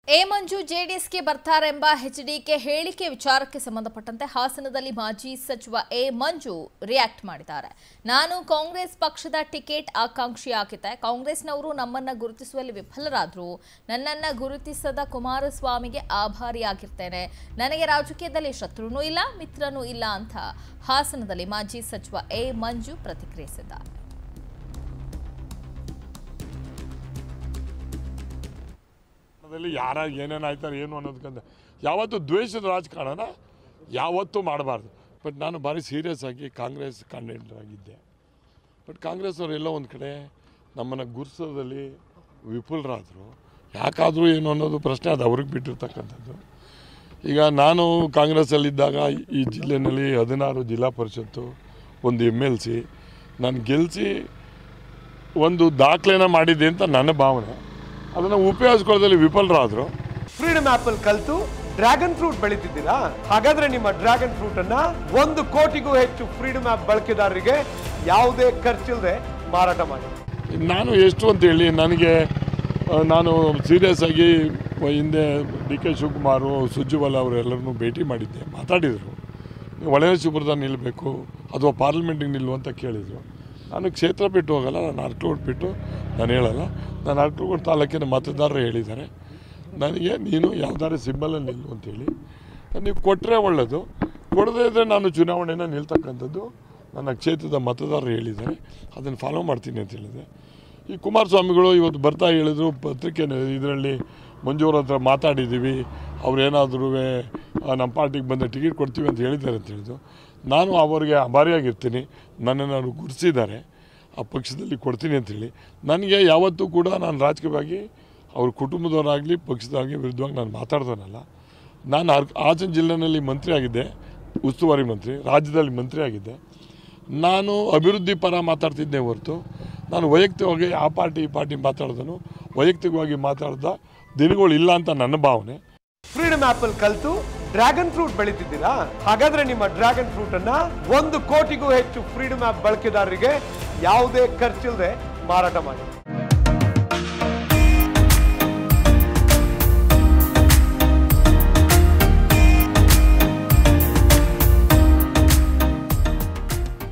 A ಮಂಜು ಜೆಡಿಎಸ್ಗೆ ಬರ್ತಾರೆಂಬ HDK ಹೇಳಿಕೆ ವಿಚಾರಕ್ಕೆ ಸಂಬಂಧಪಟ್ಟಂತೆ ಹಾಸನದಲ್ಲಿ ಮಾಜಿ ಸಚಿವ ಎ ಮಂಜು ರಿಯಾಕ್ಟ್ ಮಾಡಿದ್ದಾರೆ ನಾನು ಕಾಂಗ್ರೆಸ್ ಪಕ್ಷದ ಟಿಕೆಟ್ ಆಕಾಂಕ್ಷಿಯಾಗಿದ್ದೆ ಕಾಂಗ್ರೆಸ್ನವರು ನಮ್ಮನ್ನ ಗುರುತಿಸುವಲ್ಲಿ ವಿಫಲರಾದ್ರು ನನ್ನನ್ನ ಗುರುತಿಸದ ಕುಮಾರಸ್ವಾಮಿಗೆ ಆಭಾರಿಯಾಗಿರ್ತೇನೆ ನನಗೆ ರಾಜಕೀಯದಲ್ಲಿ ಶತ್ರುನೂ ಇಲ್ಲ ಮಿತ್ರನೂ ಇಲ್ಲ ಅಂತ ಹಾಸನದಲ್ಲಿ ಮಾಜಿ ಸಚಿವ ಎ ಮಂಜು ಪ್ರತಿಕ್ರಿಯಿಸಿದ್ದಾರೆ ದಲ್ಲಿ ಯಾರಾಗ ಏನೇನು ಆಯ್ತಾರೆ ಏನು ಅನ್ನೋದಕ್ಕಂತ ಯಾವತ್ತೂ ದ್ವೇಷದ ರಾಜಕಾರಣ ಯಾವತ್ತೂ ಮಾಡಬಾರ್ದು ಬಟ್ ನಾನು ಭಾರಿ ಸೀರಿಯಸ್ ಆಗಿ ಕಾಂಗ್ರೆಸ್ ಕ್ಯಾಂಡಿಡೇಟ್ ಆಗಿದ್ದೆ ಬಟ್ ಕಾಂಗ್ರೆಸ್ ಅವರು ಎಲ್ಲೋ ಒಂದು ಕಡೆ ನಮ್ಮನ್ನು ಗುರ್ಸೋದಲ್ಲಿ ವಿಫಲರಾದರು ಯಾಕಾದರೂ ಏನು ಅನ್ನೋದು ಪ್ರಶ್ನೆ ಅದು ಅವ್ರಿಗೆ ಬಿಟ್ಟಿರ್ತಕ್ಕಂಥದ್ದು ಈಗ ನಾನು ಕಾಂಗ್ರೆಸ್ಸಲ್ಲಿದ್ದಾಗ ಈ ಜಿಲ್ಲೆಯಲ್ಲಿ ಹದಿನಾರು ಜಿಲ್ಲಾ ಪರಿಷತ್ತು ಒಂದು ಎಮ್ ಎಲ್ ಸಿ ನಾನು ಗೆಲ್ಲಿಸಿ ಒಂದು ದಾಖಲೆನ ಮಾಡಿದ್ದೆ ಅಂತ ನನ್ನ ಭಾವನೆ ಅದನ್ನು ಉಪಯೋಗಿಸ್ಕೊಳ್ಳೋದ್ರಲ್ಲಿ ವಿಫಲರಾದರು ಫ್ರೀಡಮ್ ಆಪ್ ಅಲ್ಲಿ ಕಲ್ತು ಡ್ರ್ಯಾಗನ್ ಫ್ರೂಟ್ ಬೆಳೀತಿದ್ದೀರಾ ಹಾಗಾದ್ರೆ ನಿಮ್ಮ ಡ್ರ್ಯಾಗನ್ ಫ್ರೂಟ್ ಅನ್ನ ಒಂದು ಕೋಟಿಗೂ ಹೆಚ್ಚು ಫ್ರೀಡಮ್ ಆಪ್ ಬಳಕೆದಾರರಿಗೆ ಯಾವುದೇ ಖರ್ಚಿಲ್ಲದೆ ಮಾರಾಟ ಮಾಡಿ ನಾನು ಎಷ್ಟು ಅಂತ ಹೇಳಿ ನನಗೆ ಆ, ನಾನು ಸೀರಿಯಸ್ ಆಗಿ ಹಿಂದೆ ಡಿ ಕೆ ಶಿವಕುಮಾರು ಸುಜ್ಜುವಲ್ಲ ಅವರೆಲ್ಲರನ್ನೂ ಭೇಟಿ ಮಾಡಿದ್ದೆ ಮಾತಾಡಿದರು ಒಳನರಸೀಪುರದ ನಿಲ್ಲಬೇಕು ಅಥವಾ ಪಾರ್ಲಿಮೆಂಟಿಗೆ ನಿಲ್ಲು ಅಂತ ಕೇಳಿದರು ನಾನು ಕ್ಷೇತ್ರ ಬಿಟ್ಟು ಹೋಗಲ್ಲ ನಾನು ಅರ್ಕಲೋಡ್ ಬಿಟ್ಟು ನಾನು ಹೇಳಲ್ಲ ನಾನು ಅರ್ಕಲೋಡ್ ತಾಲೂಕಿನ ಮತದಾರರು ಹೇಳಿದ್ದಾರೆ ನನಗೆ ನೀನು ಯಾವ್ದಾದ್ರು ಸಿಂಬಲಲ್ಲಿ ನಿಲ್ಲು ಅಂತೇಳಿ ನೀವು ಕೊಟ್ಟರೆ ಒಳ್ಳೆಯದು ಕೊಡದೇ ಇದ್ದರೆ ನಾನು ಚುನಾವಣೆನ ನಿಲ್ತಕ್ಕಂಥದ್ದು ನನ್ನ ಕ್ಷೇತ್ರದ ಮತದಾರರು ಹೇಳಿದ್ದಾರೆ ಅದನ್ನು ಫಾಲೋ ಮಾಡ್ತೀನಿ ಅಂತ ಹೇಳಿದೆ ಈ ಕುಮಾರಸ್ವಾಮಿಗಳು ಇವತ್ತು ಬರ್ತಾ ಹೇಳಿದ್ರು ಪತ್ರಿಕೆ ಇದರಲ್ಲಿ ಮಂಜೂರ ಹತ್ರ ಮಾತಾಡಿದ್ದೀವಿ ಅವ್ರೇನಾದ್ರೂ ನಮ್ಮ ಪಾರ್ಟಿಗೆ ಬಂದ ಟಿಕೆಟ್ ಕೊಡ್ತೀವಿ ಅಂತ ಹೇಳಿದ್ದಾರೆ ಅಂತ ಹೇಳಿದ್ರು ನಾನು ಅವರಿಗೆ ಆಭಾರಿಯಾಗಿರ್ತೀನಿ ನನ್ನನ್ನು ಅವರು ಗುರುತಿಸಿದ್ದಾರೆ ಆ ಪಕ್ಷದಲ್ಲಿ ಕೊಡ್ತೀನಿ ಅಂತೇಳಿ ನನಗೆ ಯಾವತ್ತೂ ಕೂಡ ನಾನು ರಾಜಕೀಯವಾಗಿ ಅವ್ರ ಕುಟುಂಬದವರಾಗಲಿ ಪಕ್ಷದಾಗಿ ವಿರುದ್ಧವಾಗಿ ನಾನು ಮಾತಾಡ್ದವನಲ್ಲ ನಾನು ಅರ್ ಹಾಸನ ಜಿಲ್ಲೆಯಲ್ಲಿ ಮಂತ್ರಿ ಆಗಿದ್ದೆ ಉಸ್ತುವಾರಿ ಮಂತ್ರಿ ರಾಜ್ಯದಲ್ಲಿ ಮಂತ್ರಿ ಆಗಿದ್ದೆ ನಾನು ಅಭಿವೃದ್ಧಿ ಪರ ಮಾತಾಡ್ತಿದ್ದೆ ಹೊರತು ನಾನು ವೈಯಕ್ತಿಕವಾಗಿ ಆ ಪಾರ್ಟಿ ಈ ಪಾರ್ಟಿ ಮಾತಾಡ್ದನು ವೈಯಕ್ತಿಕವಾಗಿ ಮಾತಾಡ್ದ ದಿನಗಳು ಇಲ್ಲ ಅಂತ ನನ್ನ ಭಾವನೆ ಫ್ರೀಡಮ್ ಆಪ್ ಅಲ್ಲಿ ಕಲ್ತು ಡ್ರ್ಯಾಗನ್ ಫ್ರೂಟ್ ಬೆಳೀತಿದ್ದೀರಾ ಹಾಗಾದ್ರೆ ನಿಮ್ಮ ಡ್ರ್ಯಾಗನ್ ಫ್ರೂಟ್ ಅನ್ನ ಒಂದು ಕೋಟಿಗೂ ಹೆಚ್ಚು ಫ್ರೀಡಮ್ ಆಪ್ ಬಳಕೆದಾರರಿಗೆ ಯಾವುದೇ ಖರ್ಚಿಲ್ಲದೆ ಮಾರಾಟ ಮಾಡಿ